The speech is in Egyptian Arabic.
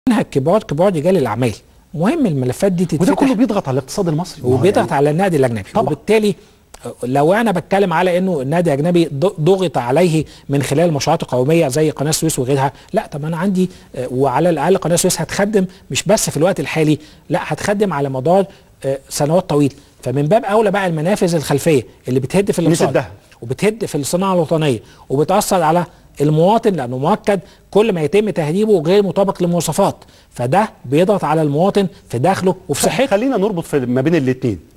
منها الكبار كبار رجال الاعمال مهم الملفات دي تتفتح وده كله بيضغط على الاقتصاد المصري ما هو وبيضغط يعني على النادي الاجنبي طبعا. وبالتالي لو انا بتكلم على انه النادي الاجنبي ض- ضغط عليه من خلال المشروعات القوميه زي قناه السويس وغيرها لا طب انا عندي آه، وعلى الاقل قناه السويس هتخدم مش بس في الوقت الحالي لا هتخدم على مدار آه، سنوات طويله فمن باب اولى بقى المنافذ الخلفيه اللي بتهد في الاقتصاد نسدها. وبتهد في الصناعه الوطنيه وبتاثر على المواطن لانه مؤكد كل ما يتم تهذيبه غير مطابق للمواصفات فده بيضغط على المواطن في دخله وفي صحته خلينا نربط في ما بين الاثنين